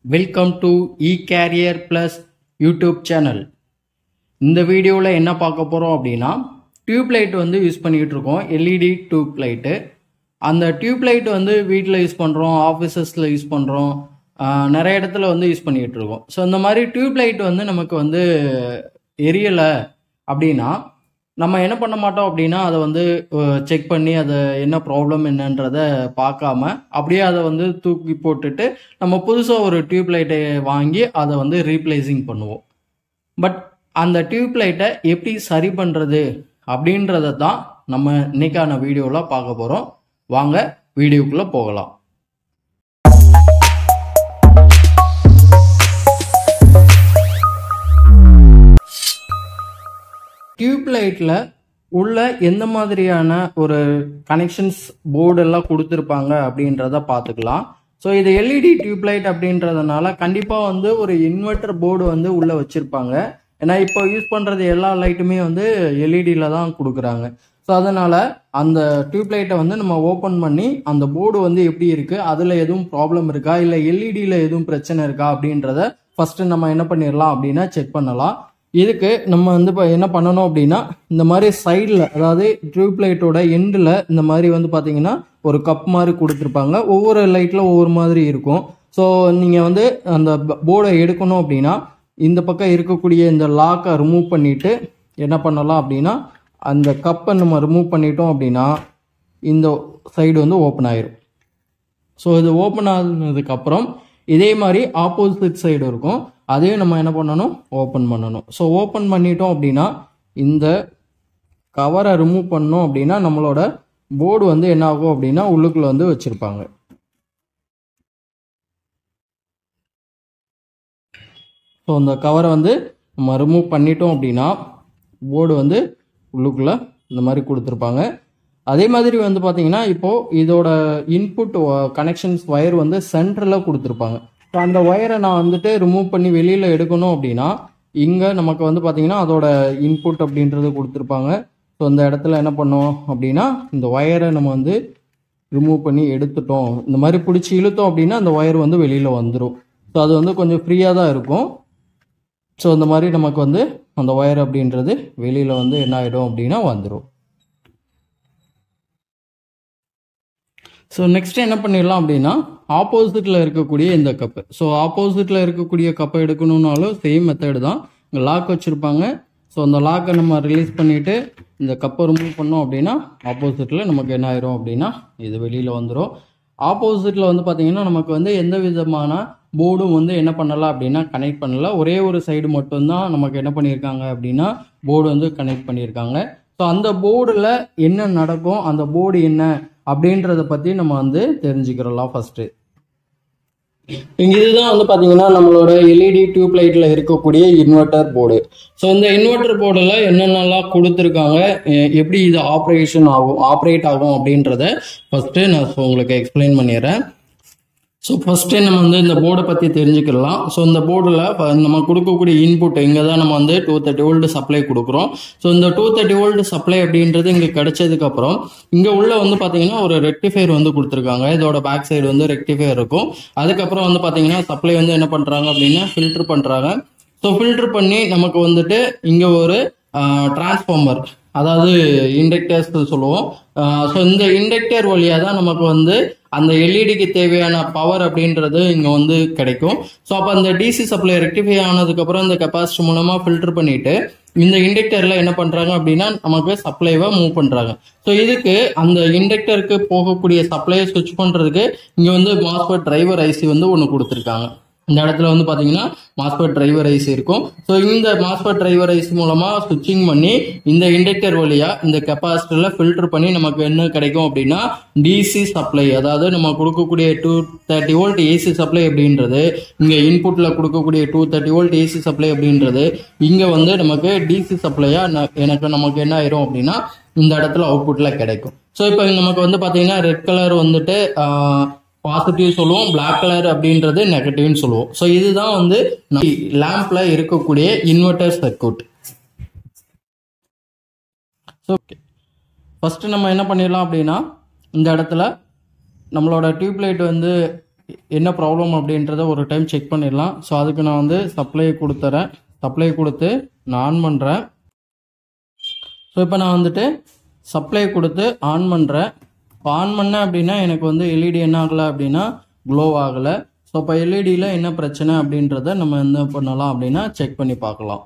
welcome to E career plus YouTube channel இந்த வீடியோவில் என்ன பார்க்க போகிறோம் அப்படின்னா டியூப் லைட் வந்து யூஸ் பண்ணிக்கிட்டு இருக்கோம் எல்இடி டியூப் லைட்டு அந்த டியூப் லைட் வந்து வீட்டில் யூஸ் பண்ணுறோம் ஆஃபீஸஸில் யூஸ் பண்ணுறோம் நிறைய இடத்துல வந்து யூஸ் பண்ணிக்கிட்டு இருக்கோம் ஸோ இந்த மாதிரி டியூப் லைட் வந்து நமக்கு வந்து எரியலை அப்படின்னா நம்ம என்ன பண்ண மாட்டோம் அப்படின்னா அதை வந்து செக் பண்ணி அதை என்ன ப்ராப்ளம் என்னன்றதை பார்க்காம அப்படியே அதை வந்து தூக்கி போட்டுட்டு நம்ம புதுசாக ஒரு டியூப் லைட்டை வாங்கி அதை வந்து ரீப்ளேசிங் பண்ணுவோம் பட் அந்த டியூப் லைட்டை எப்படி சரி பண்ணுறது அப்படின்றத தான் நம்ம இன்னைக்கான வீடியோவில் பார்க்க போகிறோம் வாங்க வீடியோக்குள்ளே போகலாம் டியூப் லைட்டில் உள்ள எந்த மாதிரியான ஒரு கனெக்ஷன்ஸ் போர்டு எல்லாம் கொடுத்துருப்பாங்க அப்படின்றத பார்த்துக்கலாம் ஸோ இது எல்இடி டியூப் லைட் அப்படின்றதுனால கண்டிப்பாக வந்து ஒரு இன்வெர்டர் போர்டு வந்து உள்ளே வச்சுருப்பாங்க ஏன்னா இப்போ யூஸ் பண்ணுறது எல்லா லைட்டுமே வந்து எல்இடியில் தான் கொடுக்குறாங்க ஸோ அதனால் அந்த டியூப் லைட்டை வந்து நம்ம ஓப்பன் பண்ணி அந்த போர்டு வந்து எப்படி இருக்குது அதில் எதுவும் ப்ராப்ளம் இருக்கா இல்லை எல்இடியில் எதுவும் பிரச்சனை இருக்கா அப்படின்றத ஃபஸ்ட்டு நம்ம என்ன பண்ணிடலாம் அப்படின்னா செக் பண்ணலாம் இதுக்கு நம்ம வந்து இப்போ என்ன பண்ணணும் அப்படின்னா இந்த மாதிரி சைடில் அதாவது டியூப் லைட்டோட எண்டில் இந்த மாதிரி வந்து பார்த்தீங்கன்னா ஒரு கப் மாதிரி கொடுத்துருப்பாங்க ஒவ்வொரு லைட்டில் ஒவ்வொரு மாதிரி இருக்கும் ஸோ நீங்கள் வந்து அந்த போர்டை எடுக்கணும் அப்படின்னா இந்த பக்கம் இருக்கக்கூடிய இந்த லாக்கை ரிமூவ் பண்ணிவிட்டு என்ன பண்ணலாம் அப்படின்னா அந்த கப்பை நம்ம ரிமூவ் பண்ணிட்டோம் அப்படின்னா இந்த சைடு வந்து ஓப்பன் ஆயிரும் ஸோ இது ஓப்பன் ஆனதுக்கப்புறம் இதே மாதிரி ஆப்போசிட் சைடு இருக்கும் அதையும் நம்ம என்ன பண்ணணும் ஓப்பன் பண்ணணும் ஸோ ஓப்பன் பண்ணிட்டோம் அப்படின்னா இந்த கவரை ரிமூவ் பண்ணோம் அப்படின்னா நம்மளோட போர்டு வந்து என்ன ஆகும் அப்படின்னா உள்ளுக்குள்ளே வந்து வச்சுருப்பாங்க ஸோ அந்த கவரை வந்து நம்ம ரிமூவ் பண்ணிட்டோம் அப்படின்னா போர்டு வந்து உள்ளுக்குள்ளே இந்த மாதிரி கொடுத்துருப்பாங்க அதே மாதிரி வந்து பார்த்தீங்கன்னா இப்போது இதோட இன்புட் கனெக்ஷன்ஸ் ஒயர் வந்து சென்டரில் கொடுத்துருப்பாங்க ஸோ அந்த ஒயரை நான் வந்துட்டு ரிமூவ் பண்ணி வெளியில் எடுக்கணும் அப்படின்னா இங்கே நமக்கு வந்து பார்த்தீங்கன்னா அதோட இன்புட் அப்படின்றது கொடுத்துருப்பாங்க ஸோ அந்த இடத்துல என்ன பண்ணோம் அப்படின்னா இந்த ஒயரை நம்ம வந்து ரிமூவ் பண்ணி எடுத்துட்டோம் இந்த மாதிரி பிடிச்சி இழுத்தோம் அப்படின்னா அந்த ஒயர் வந்து வெளியில் வந்துடும் ஸோ அது வந்து கொஞ்சம் ஃப்ரீயாக தான் இருக்கும் ஸோ இந்த மாதிரி நமக்கு வந்து அந்த ஒயர் அப்படின்றது வெளியில் வந்து என்ன ஆகிடும் அப்படின்னா வந்துடும் ஸோ நெக்ஸ்ட் என்ன பண்ணிடலாம் அப்படின்னா ஆப்போசிட்டில் இருக்கக்கூடிய இந்த கப்பு ஸோ ஆப்போசிட்டில் இருக்கக்கூடிய கப்பை எடுக்கணுன்னாலும் சேம் மெத்தடு தான் இங்கே லாக் வச்சுருப்பாங்க ஸோ அந்த லாக்கை நம்ம ரிலீஸ் பண்ணிவிட்டு இந்த கப்பை ரிமூவ் பண்ணோம் அப்படின்னா ஆப்போசிட்டில் நமக்கு என்ன ஆயிரும் அப்படின்னா இது வெளியில் வந்துடும் ஆப்போசிட்டில் வந்து பார்த்திங்கன்னா நமக்கு வந்து எந்த விதமான போர்டும் வந்து என்ன பண்ணலாம் அப்படின்னா கனெக்ட் பண்ணல ஒரே ஒரு சைடு மட்டும்தான் நமக்கு என்ன பண்ணியிருக்காங்க அப்படின்னா போர்டு வந்து கனெக்ட் பண்ணியிருக்காங்க ஸோ அந்த போர்டில் என்ன நடக்கும் அந்த போர்டு என்ன அப்படின்றத பற்றி நம்ம வந்து தெரிஞ்சுக்கிறலாம் ஃபஸ்ட்டு இதுதான் வந்து பார்த்தீங்கன்னா நம்மளோட எல்இடி டியூப் லைட்டில் இருக்கக்கூடிய இன்வெர்டர் போர்டு ஸோ இந்த இன்வெர்டர் போர்டில் என்னென்னலாம் கொடுத்துருக்காங்க எப்படி இது ஆப்ரேஷன் ஆகும் ஆப்ரேட் ஆகும் அப்படின்றத ஃபஸ்ட்டு நான் உங்களுக்கு எக்ஸ்பிளைன் பண்ணிடுறேன் ஸோ ஃபஸ்ட்டு நம்ம வந்து இந்த போர்டை பற்றி தெரிஞ்சுக்கலாம் ஸோ இந்த போர்டில் நம்ம கொடுக்கக்கூடிய இன்புட் இங்கே தான் நம்ம வந்து டூ தேர்ட்டி வோல்ட் சப்ளை கொடுக்குறோம் ஸோ இந்த டூ தேர்ட்டி வோல்ட் சப்ளை அப்படின்றது இங்கே கிடைச்சதுக்கப்புறம் இங்கே உள்ள வந்து பார்த்தீங்கன்னா ஒரு ரெக்டிஃபையர் வந்து கொடுத்துருக்காங்க இதோட பேக் சைடு வந்து ரெக்டிஃபையர் இருக்கும் அதுக்கப்புறம் வந்து பார்த்தீங்கன்னா சப்ளை வந்து என்ன பண்ணுறாங்க அப்படின்னா ஃபில்டர் பண்ணுறாங்க ஸோ ஃபில்டர் பண்ணி நமக்கு வந்துட்டு இங்கே ஒரு டிரான்ஸ்ஃபார்மர் அதாவது இண்டக்டர்ஸ் சொல்லுவோம் ஸோ இந்த இண்டக்டர் வழியாக தான் நமக்கு வந்து அந்த எல்இடிக்கு தேவையான பவர் அப்படின்றது இங்கே வந்து கிடைக்கும் ஸோ அப்போ அந்த டிசி சப்ளை ரெக்டிஃபை ஆனதுக்கப்புறம் இந்த கெப்பாசிட்டி மூலமாக ஃபில்டர் பண்ணிட்டு இந்த இண்டக்டரில் என்ன பண்ணுறாங்க அப்படின்னா நமக்கு சப்ளைவை மூவ் பண்ணுறாங்க ஸோ இதுக்கு அந்த இண்டக்டருக்கு போகக்கூடிய சப்ளையை ஸ்விட்ச் பண்ணுறதுக்கு இங்கே வந்து மாஸ்பெட் டிரைவர் ஐசி வந்து ஒன்று கொடுத்துருக்காங்க இந்த இடத்துல வந்து பார்த்தீங்கன்னா மாஸ்பெட் டிரைவர் ஐசி இருக்கும் ஸோ இந்த மாஸ்பெட் டிரைவர் ஐசி மூலமாக ஸ்விட்சிங் பண்ணி இந்த இண்டக்டர் வழியாக இந்த கெப்பாசிட்டரில் ஃபில்டர் பண்ணி நமக்கு என்ன கிடைக்கும் அப்படின்னா டிசி சப்ளை அதாவது நம்ம கொடுக்கக்கூடிய two thirty volt AC supply அப்படின்றது இங்கே இன்புட்டில் கொடுக்கக்கூடிய two thirty volt AC supply அப்படின்றது இங்கே வந்து நமக்கு டிசி சப்ளையாக எனக்கு நமக்கு என்ன ஆயிரும் அப்படின்னா இந்த இடத்துல அவுட்புட்டில் கிடைக்கும் ஸோ இப்போ நமக்கு வந்து பார்த்தீங்கன்னா ரெட் கலர் வந்துட்டு பாசிட்டிவ் சொல்லுவோம் பிளாக் கலர் அப்படின்றது நெகட்டிவ்னு சொல்லுவோம் ஸோ இதுதான் வந்து லேம்ப்ல இருக்கக்கூடிய இன்வெர்டர் சர்க்கியூட் ஸோ ஃபஸ்ட்டு நம்ம என்ன பண்ணிடலாம் அப்படின்னா இந்த இடத்துல நம்மளோட டியூப் லைட் வந்து என்ன ப்ராப்ளம் அப்படின்றத ஒரு டைம் செக் பண்ணிடலாம் ஸோ அதுக்கு நான் வந்து சப்ளை கொடுத்துறேன் சப்ளை கொடுத்து நான் ஆன் பண்ணுறேன் ஸோ இப்போ நான் வந்துட்டு சப்ளை கொடுத்து ஆன் பண்ணுறேன் இப்போ ஆன் பண்ணேன் அப்படின்னா எனக்கு வந்து எல்இடி என்ன ஆகலை அப்படின்னா க்ளோ ஆகலை ஸோ இப்போ எல்இடியில் என்ன பிரச்சனை அப்படின்றத நம்ம என்ன பண்ணலாம் அப்படின்னா செக் பண்ணி பார்க்கலாம்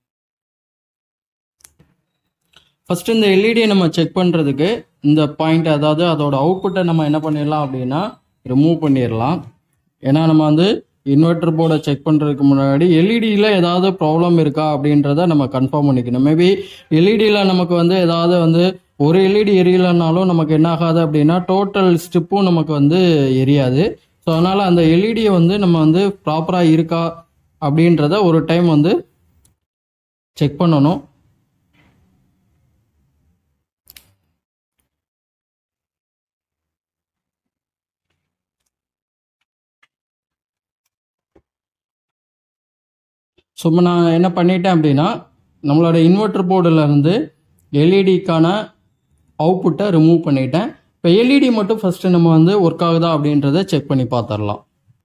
ஃபஸ்ட்டு இந்த எல்இடியை நம்ம செக் பண்ணுறதுக்கு இந்த பாயிண்ட் அதாவது அதோட அவுட்புட்டை நம்ம என்ன பண்ணிடலாம் அப்படின்னா ரிமூவ் பண்ணிடலாம் ஏன்னா நம்ம வந்து இன்வெர்டர் போர்டை செக் பண்ணுறதுக்கு முன்னாடி எல்இடியில் ஏதாவது ப்ராப்ளம் இருக்கா அப்படின்றத நம்ம கன்ஃபார்ம் பண்ணிக்கணும் மேபி எல்இடியில் நமக்கு வந்து ஏதாவது வந்து ஒரு எல்இடி எரியலைனாலும் நமக்கு என்ன ஆகாது அப்படின்னா டோட்டல் ஸ்ட்ரிப்பும் நமக்கு வந்து எரியாது ஸோ அதனால் அந்த எல்இடியை வந்து நம்ம வந்து ப்ராப்பராக இருக்கா அப்படின்றத ஒரு டைம் வந்து செக் பண்ணணும் ஸோ இப்போ நான் என்ன பண்ணிட்டேன் அப்படின்னா நம்மளோட இன்வெர்டர் போர்டில் இருந்து எல்இடிக்கான அவுட்புட்டை ரிமூவ் பண்ணிட்டேன் இப்போ எல்இடி மட்டும் ஃபஸ்ட்டு நம்ம வந்து ஒர்க் ஆகுதா அப்படின்றத செக் பண்ணி பார்த்துடலாம்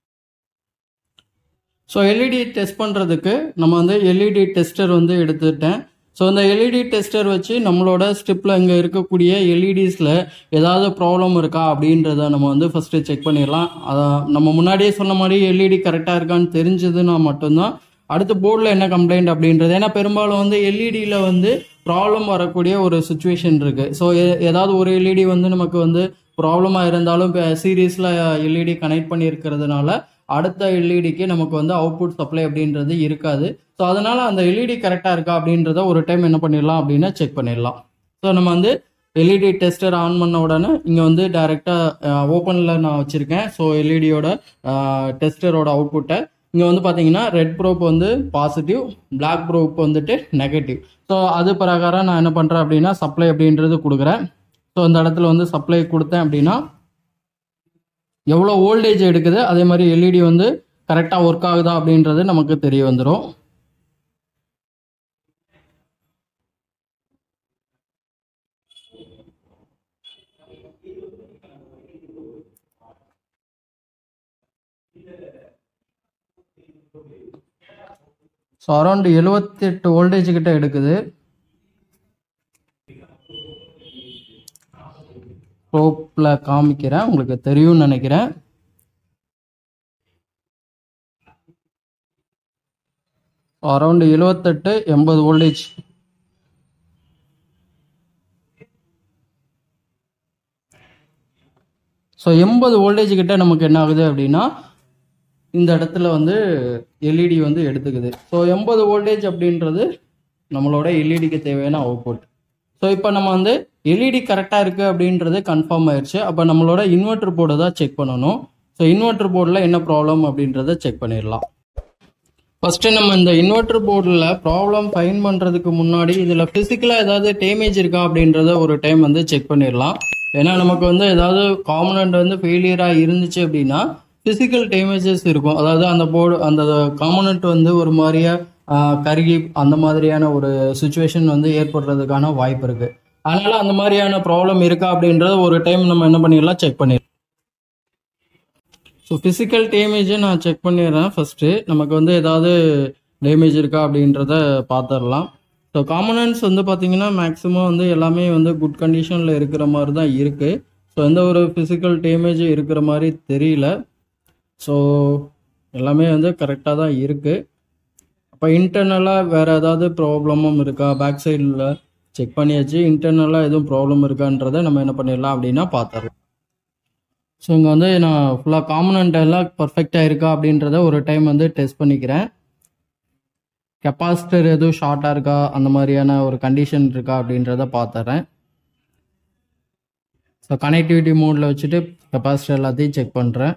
ஸோ எல்இடி டெஸ்ட் பண்ணுறதுக்கு நம்ம வந்து எல்இடி டெஸ்டர் வந்து எடுத்துட்டேன் ஸோ இந்த எல்இடி டெஸ்டர் வச்சு நம்மளோட ஸ்ட்ரிப்பில் இங்கே இருக்கக்கூடிய எல்இடிஸில் ஏதாவது ப்ராப்ளம் இருக்கா அப்படின்றத நம்ம வந்து ஃபஸ்ட்டு செக் பண்ணிடலாம் அதை நம்ம முன்னாடியே சொன்ன மாதிரி எல்இடி கரெக்டாக இருக்கான்னு தெரிஞ்சதுன்னா மட்டும்தான் அடுத்த போர்டில் என்ன கம்ப்ளைண்ட் அப்படின்றது ஏன்னா பெரும்பாலும் வந்து எல்இடியில் வந்து ப்ராப்ளம் வரக்கூடிய ஒரு சுச்சுவேஷன் இருக்குது ஸோ ஏதாவது ஒரு எல்இடி வந்து நமக்கு வந்து ப்ராப்ளமாக இருந்தாலும் இப்போ சீரீஸில் எல்இடி கனெக்ட் பண்ணியிருக்கிறதுனால அடுத்த எல்இடிக்கு நமக்கு வந்து அவுட்புட் சப்ளை அப்படின்றது இருக்காது ஸோ அதனால அந்த எல்இடி கரெக்டாக இருக்கா அப்படின்றத ஒரு டைம் என்ன பண்ணிடலாம் அப்படின்னா செக் பண்ணிடலாம் ஸோ நம்ம வந்து எல்இடி டெஸ்டர் ஆன் பண்ண உடனே இங்கே வந்து டைரெக்டாக ஓப்பனில் நான் வச்சுருக்கேன் ஸோ எல்இடியோட டெஸ்டரோட அவுட்புட்டை இங்கே வந்து பார்த்தீங்கன்னா ரெட் ப்ரோப் வந்து பாசிட்டிவ் பிளாக் ப்ரோப் வந்துட்டு நெகட்டிவ் ஸோ அது பிரகாரம் நான் என்ன பண்ணுறேன் அப்படின்னா சப்ளை அப்படின்றது கொடுக்குறேன் ஸோ இந்த இடத்துல வந்து சப்ளை கொடுத்தேன் அப்படின்னா எவ்வளோ வோல்டேஜ் எடுக்குது அதே மாதிரி எல்இடி வந்து கரெக்டாக ஒர்க் ஆகுதா அப்படின்றது நமக்கு தெரிய வந்துடும் ஸோ அரௌண்ட் எழுபத்தெட்டு வோல்டேஜ் கிட்ட எடுக்குது ரோப்பில் காமிக்கிறேன் உங்களுக்கு தெரியும்னு நினைக்கிறேன் அரௌண்ட் எழுபத்தெட்டு எண்பது வோல்டேஜ் ஸோ எண்பது வோல்டேஜ் கிட்ட நமக்கு என்ன ஆகுது அப்படின்னா இந்த இடத்துல வந்து எல்இடி வந்து எடுத்துக்குது ஸோ எண்பது வோல்டேஜ் அப்படின்றது நம்மளோட எல்இடிக்கு தேவையான அவுட்புட் ஸோ இப்போ நம்ம வந்து எல்இடி கரெக்டாக இருக்குது அப்படின்றது கன்ஃபார்ம் ஆயிடுச்சு அப்போ நம்மளோட இன்வெர்டர் போர்டை தான் செக் பண்ணணும் ஸோ இன்வெர்டர் போர்டில் என்ன ப்ராப்ளம் அப்படின்றத செக் பண்ணிடலாம் ஃபஸ்ட்டு நம்ம இந்த இன்வெர்டர் போர்டில் ப்ராப்ளம் ஃபைன் பண்ணுறதுக்கு முன்னாடி இதில் ஃபிசிக்கலாக ஏதாவது டேமேஜ் இருக்கா அப்படின்றத ஒரு டைம் வந்து செக் பண்ணிடலாம் ஏன்னா நமக்கு வந்து ஏதாவது காம்பனண்ட் வந்து ஃபெயிலியராக இருந்துச்சு அப்படின்னா ஃபிசிக்கல் டேமேஜஸ் இருக்கும் அதாவது அந்த போர்டு அந்த காம்பனண்ட் வந்து ஒரு மாதிரியா கருகி அந்த மாதிரியான ஒரு சுச்சுவேஷன் வந்து ஏற்படுறதுக்கான வாய்ப்பு இருக்குது அதனால அந்த மாதிரியான ப்ராப்ளம் இருக்கா அப்படின்றத ஒரு டைம் நம்ம என்ன பண்ணிடலாம் செக் பண்ணிடலாம் ஸோ ஃபிசிக்கல் டேமேஜை நான் செக் பண்ணிடுறேன் ஃபஸ்ட்டு நமக்கு வந்து ஏதாவது டேமேஜ் இருக்கா அப்படின்றத பார்த்துடலாம் ஸோ காம்பனன்ட்ஸ் வந்து பார்த்தீங்கன்னா மேக்ஸிமம் வந்து எல்லாமே வந்து குட் கண்டிஷனில் இருக்கிற மாதிரி தான் இருக்குது ஸோ எந்த ஒரு ஃபிசிக்கல் டேமேஜும் இருக்கிற மாதிரி தெரியல ஸோ எல்லாமே வந்து கரெக்டாக தான் இருக்குது அப்போ இன்டர்னலாக வேறு ஏதாவது ப்ராப்ளமும் இருக்கா பேக் சைடில் செக் பண்ணியாச்சு இன்டர்னலாக எதுவும் ப்ராப்ளம் இருக்கான்றதை நம்ம என்ன பண்ணிடலாம் அப்படின்னா பார்த்துடலாம் ஸோ இங்கே வந்து நான் ஃபுல்லாக காம்பனண்ட் எல்லாம் பர்ஃபெக்டாக இருக்கா அப்படின்றத ஒரு டைம் வந்து டெஸ்ட் பண்ணிக்கிறேன் கெப்பாசிட்டர் எதுவும் ஷார்ட்டாக இருக்கா அந்த மாதிரியான ஒரு கண்டிஷன் இருக்கா அப்படின்றத பார்த்துறேன் ஸோ கனெக்டிவிட்டி மோடில் வச்சுட்டு கெப்பாசிட்டர் எல்லாத்தையும் செக் பண்ணுறேன்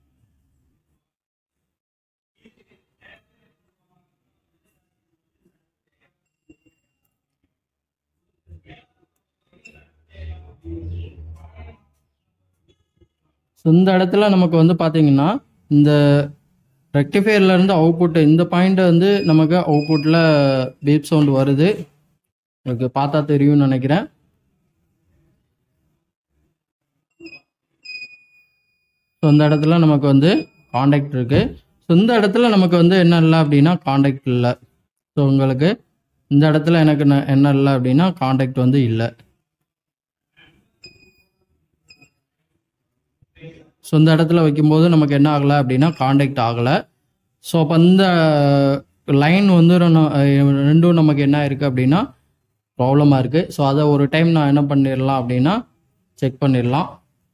ஸோ இந்த இடத்துல நமக்கு வந்து பார்த்தீங்கன்னா இந்த ரெக்டிஃபையர்ல இருந்து அவுட்புட் இந்த பாயிண்ட் வந்து நமக்கு அவுட்புட்டில் பீப் சவுண்ட் வருது உங்களுக்கு பார்த்தா தெரியும்னு நினைக்கிறேன் ஸோ இந்த இடத்துல நமக்கு வந்து காண்டாக்ட் இருக்குது ஸோ இந்த இடத்துல நமக்கு வந்து என்ன இல்லை அப்படின்னா காண்டாக்ட் இல்லை ஸோ உங்களுக்கு இந்த இடத்துல எனக்கு ந- என்ன இல்லை அப்படின்னா காண்டாக்ட் வந்து இல்லை ஸோ இந்த இடத்துல வைக்கும்போது நமக்கு என்ன ஆகலை அப்படின்னா காண்டாக்ட் ஆகலை ஸோ அப்போ இந்த லைன் வந்து ரெண்டு- அஹ் ரெண்டும் நமக்கு என்ன இருக்குது அப்படின்னா ப்ராப்ளமாக இருக்குது ஸோ அதை ஒரு டைம் நான் என்ன பண்ணிடலாம் அப்படின்னா செக் பண்ணிடலாம்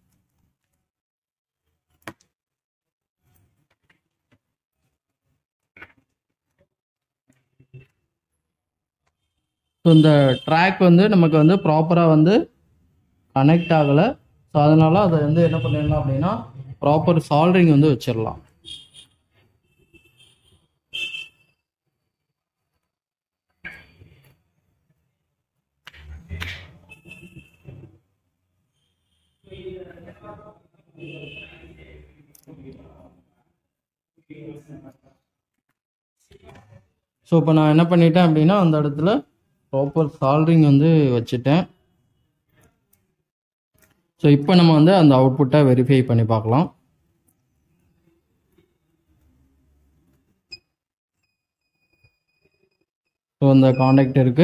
ஸோ இந்த ட்ராக் வந்து நமக்கு வந்து ப்ராப்பராக வந்து கனெக்ட் ஆகலை ஸோ அதனால் அதை வந்து என்ன பண்ணிடலாம் அப்படின்னா ப்ராப்பர் சால்ட்ரிங் வந்து வச்சிடலாம் ஸோ இப்போ நான் என்ன பண்ணிட்டேன் அப்படின்னா அந்த இடத்துல ப்ராப்பர் சால்ட்ரிங் வந்து வச்சுட்டேன் ஸோ இப்போ நம்ம வந்து அந்த அவுட்புட்டை வெரிஃபை பண்ணி பார்க்கலாம் ஸோ அந்த காண்டாக்ட் இருக்கு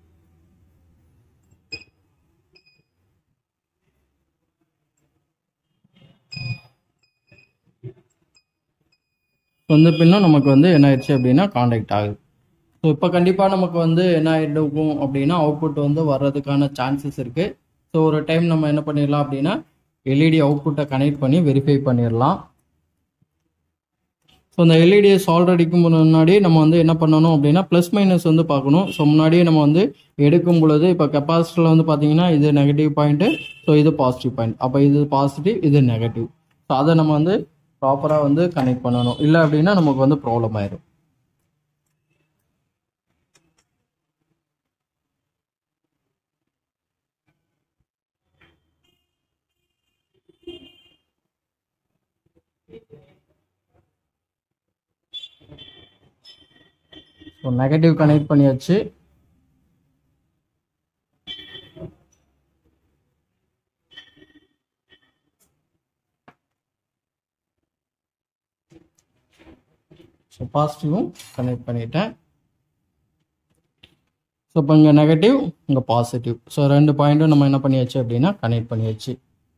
வந்து பின்னும் நமக்கு வந்து என்ன ஆயிடுச்சு அப்படின்னா காண்டாக்ட் ஆகுது ஸோ இப்போ கண்டிப்பாக நமக்கு வந்து என்ன ஆகிடும் அப்படின்னா அவுட்புட் வந்து வர்றதுக்கான சான்சஸ் இருக்குது ஸோ ஒரு டைம் நம்ம என்ன பண்ணிடலாம் அப்படின்னா எல்இடி அவுட்புட்டை கனெக்ட் பண்ணி வெரிஃபை பண்ணிடலாம் ஸோ இந்த எல்இடியை சால்ட் அடிக்கும் முன்னாடி நம்ம வந்து என்ன பண்ணணும் அப்படின்னா ப்ளஸ் மைனஸ் வந்து பார்க்கணும் ஸோ முன்னாடியே நம்ம வந்து எடுக்கும் பொழுது இப்போ கெப்பாசிட்டரில் வந்து பார்த்தீங்கன்னா இது நெகட்டிவ் பாயிண்ட்டு ஸோ இது பாசிட்டிவ் பாயிண்ட் அப்போ இது பாசிட்டிவ் இது நெகட்டிவ் ஸோ அதை நம்ம வந்து ப்ராப்பராக வந்து கனெக்ட் பண்ணணும் இல்லை அப்படின்னா நமக்கு வந்து ப்ராப்ளம் ஆயிடும் ஸோ நெகட்டிவ் கனெக்ட் பண்ணியாச்சு ஸோ பாசிட்டிவும் கனெக்ட் பண்ணிட்டேன் ஸோ இப்போ இங்கே நெகட்டிவ் இங்கே பாசிட்டிவ் ஸோ ரெண்டு பாயிண்ட்டும் நம்ம என்ன பண்ணியாச்சு அப்படின்னா கனெக்ட் பண்ணியாச்சு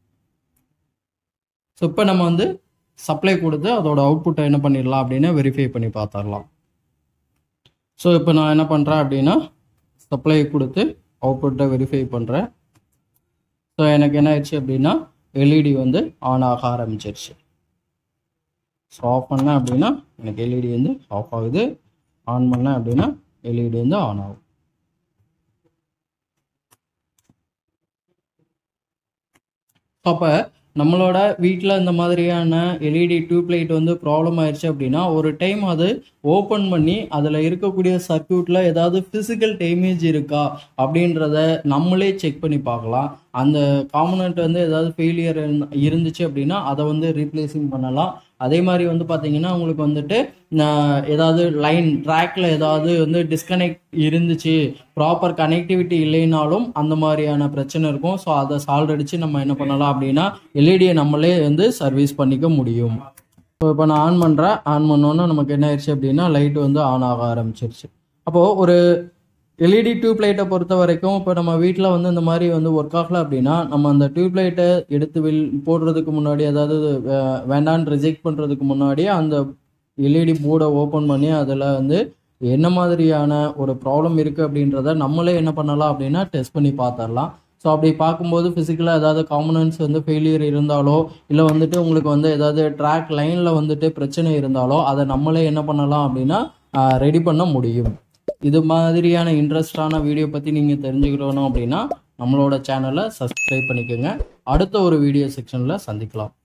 ஸோ இப்போ நம்ம வந்து சப்ளை கொடுத்து அதோட அவுட்புட்டை என்ன பண்ணிடலாம் அப்படின்னா வெரிஃபை பண்ணி பார்த்துடலாம் ஸோ இப்போ நான் என்ன பண்ணுறேன் அப்படின்னா சப்ளை கொடுத்து அவுட்புட்டை வெரிஃபை பண்ணுறேன் ஸோ எனக்கு என்ன ஆயிடுச்சு அப்படின்னா எல்இடி வந்து ஆன் ஆக ஆரம்பிச்சிருச்சு ஸோ ஆஃப் பண்ணேன் அப்படின்னா எனக்கு எல்இடி வந்து ஆஃப் ஆகுது ஆன் பண்ணேன் அப்படின்னா எல்இடி வந்து ஆன் ஆகும் அப்போ நம்மளோட வீட்டில் இந்த மாதிரியான எல்இடி டியூப் லைட் வந்து ப்ராப்ளம் ஆயிடுச்சு அப்படின்னா ஒரு டைம் அது ஓப்பன் பண்ணி அதில் இருக்கக்கூடிய சர்க்கியூட்டில் ஏதாவது ஃபிசிக்கல் டேமேஜ் இருக்கா அப்படின்றத நம்மளே செக் பண்ணி பார்க்கலாம் அந்த காம்பனண்ட் வந்து ஏதாவது ஃபெயிலியர் இருந்துச்சு அப்படின்னா அதை வந்து ரீப்ளேசிங் பண்ணலாம் அதே மாதிரி வந்து பார்த்தீங்கன்னா உங்களுக்கு வந்துட்டு நான் ஏதாவது லைன் ட்ராக்ல ஏதாவது வந்து டிஸ்கனெக்ட் இருந்துச்சு ப்ராப்பர் கனெக்டிவிட்டி இல்லைனாலும் அந்த மாதிரியான பிரச்சனை இருக்கும் ஸோ அதை சால்வ் அடிச்சு நம்ம என்ன பண்ணலாம் அப்படின்னா எல்இடியை நம்மளே வந்து சர்வீஸ் பண்ணிக்க முடியும் ஸோ இப்போ நான் ஆன் பண்ணுறேன் ஆன் பண்ணோன்னே நமக்கு என்ன ஆயிடுச்சு அப்படின்னா லைட் வந்து ஆன் ஆக ஆரம்பிச்சிருச்சு அப்போது ஒரு எல்இடி டியூப் லைட்டை பொறுத்த வரைக்கும் இப்போ நம்ம வீட்டில் வந்து இந்த மாதிரி வந்து ஒர்க் ஆகல அப்படின்னா நம்ம அந்த டியூப் லைட்டை எடுத்து வில் போடுறதுக்கு முன்னாடி அதாவது வே- வேண்டான்னு ரிஜெக்ட் பண்ணுறதுக்கு முன்னாடி அந்த எல்இடி போர்டை ஓப்பன் பண்ணி அதில் வந்து என்ன மாதிரியான ஒரு ப்ராப்ளம் இருக்குது அப்படின்றத நம்மளே என்ன பண்ணலாம் அப்படின்னா டெஸ்ட் பண்ணி பார்த்துடலாம் ஸோ அப்படி பார்க்கும்போது ஃபிசிக்கலாக ஏதாவது காம்பனன்ட்ஸ் வந்து ஃபெயிலியர் இருந்தாலோ இல்லை வந்துட்டு உங்களுக்கு வந்து ஏதாவது ட்ராக் லைனில் வந்துட்டு பிரச்சனை இருந்தாலோ அதை நம்மளே என்ன பண்ணலாம் அப்படின்னா ரெடி பண்ண முடியும் இது மாதிரியான இன்ட்ரெஸ்டான வீடியோ பற்றி நீங்கள் தெரிஞ்சுக்கணும் அப்படின்னா நம்மளோட சேனலை சப்ஸ்கிரைப் பண்ணிக்கோங்க அடுத்த ஒரு வீடியோ செக்ஷனில் சந்திக்கலாம்